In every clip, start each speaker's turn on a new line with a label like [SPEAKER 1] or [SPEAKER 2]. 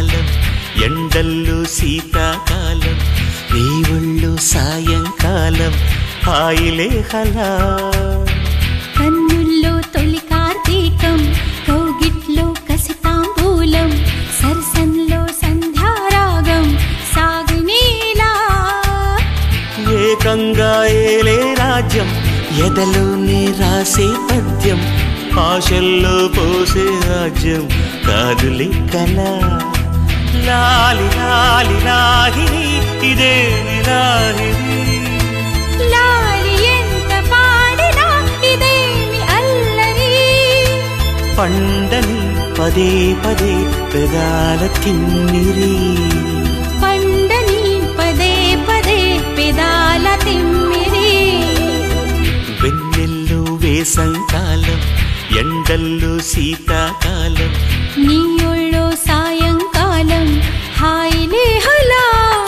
[SPEAKER 1] కాలం ఎండల్లో శీతాకాలం నీ ఒళ్ళు సాయంకాలం హాయిలే హలా
[SPEAKER 2] కన్నుల్లో తొలి కార్తీకం కౌగిట్లో కసితాంబూలం సరసంలో సంధ్యారాగం సాగునీలా
[SPEAKER 1] ఏకంగా ఏలే రాజ్యం ఎదలోనే రాసే పద్యం ఆశల్లో పోసే రాజ్యం కాదులే కల లాలి లాలి లాహిరి ఇదేమి లాహిరి
[SPEAKER 2] లాలి ఎంత పాడినా ఇదేమి అల్లరి
[SPEAKER 1] పండని పదే పదే పెదాల తిమ్మిరి
[SPEAKER 2] పండని పదే పదే పెదాల తిమ్మిరి
[SPEAKER 1] వెన్నెల్లో వేసంకాలం ఎండల్లో శీతాకాలం
[SPEAKER 2] నీ ఒళ్ళో సాయంకాలం హాయిలే హలా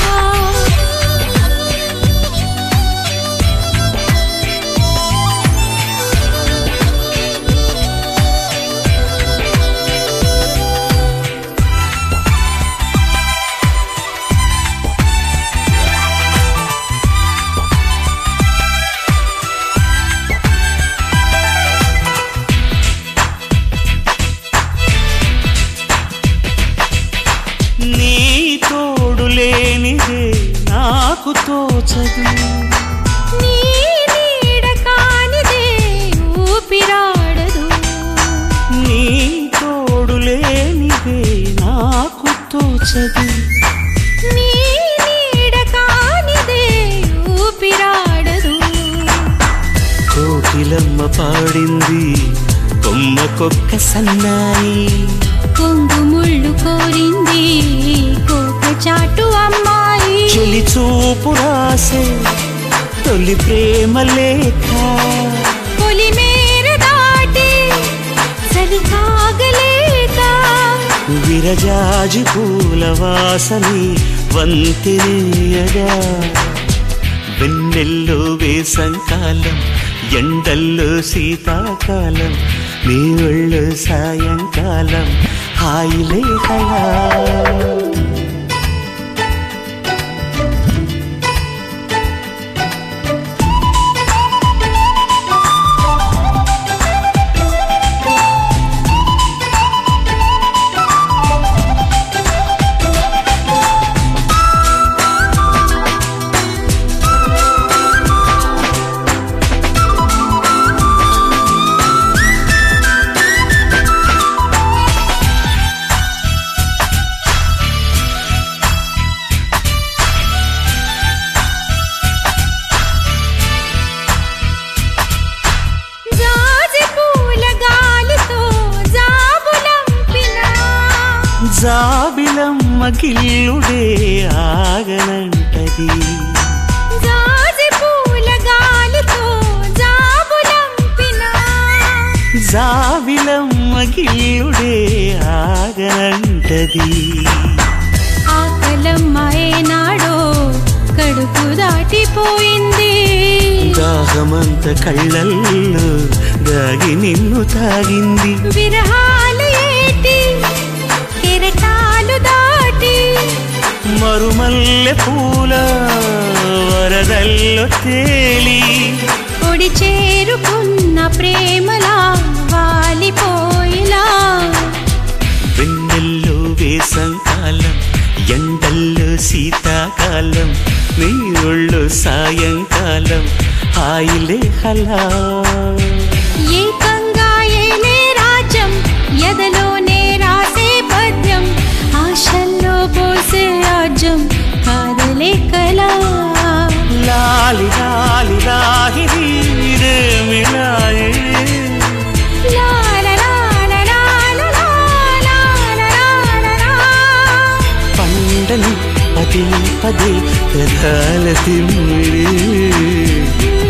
[SPEAKER 1] నీ తోడు లేనిదే నాకు తోచదు
[SPEAKER 2] నీ నీడ కానిదే ఊపిరాడదు
[SPEAKER 1] నీ తోడు లేనిదే నాకు తోచదు
[SPEAKER 2] నీ నీడ కానిదే ఊపిరాడదు
[SPEAKER 1] కోకిలమ్మ పాడింది కొమ్మకొక్క సన్నాయి
[SPEAKER 2] కొంగు ముళ్ళు కోరింది కోక చాటు అమ్మాయి
[SPEAKER 1] చెలి చూపు రాసే తొలి ప్రేమ లేఖ
[SPEAKER 2] పొలి మేర దాటి చలి కాగలేక
[SPEAKER 1] విరజాజి పూల వాసని వంతినేయగా వెన్నెల్లో వేసంకాలం ఎండల్లో శీతాకాలం నీ ఒళ్ళు సాయంకాలం హాయిలే కళా
[SPEAKER 2] జాజి పూల గాలితో జాబులంపిన
[SPEAKER 1] జాబిలమ్మ గిల్లుడే ఆగనంటది
[SPEAKER 2] జాజి పూల గాలితో జాబులంపిన
[SPEAKER 1] జాబిలమ్మ గిల్లుడే ఆగనంటది
[SPEAKER 2] ఆకలమ్మ ఏనాడో కడుపు దాటిపోయింది
[SPEAKER 1] దాహమంత కళ్ళల్లో దాగి నిన్ను తాగింది
[SPEAKER 2] విరహాల ఏటి కెరటాలు దాటి
[SPEAKER 1] మరుమల్లె పూల వరదల్లో తేలి
[SPEAKER 2] ఒడి చేరుకున్న ప్రేమలా వాలిపోయిలా
[SPEAKER 1] వెన్నెల్లో వేసంకాలం ఎండల్లో శీతాకాలం నీ ఒళ్ళు సాయంకాలం హాయిలే హలా
[SPEAKER 2] ఏకంగా ఏలే రాజ్యం ఎదలోనే రాసే పద్యం ఆశల్లో పోసే రాజ్యం కాదలే కలా
[SPEAKER 1] లాలి లాలి లాహిరి రేమి లాహిరి.
[SPEAKER 2] లా లా లా లా లా లా లా లా లా లా లా.
[SPEAKER 1] పండని పదే పదే పెదాల తిమ్మిడి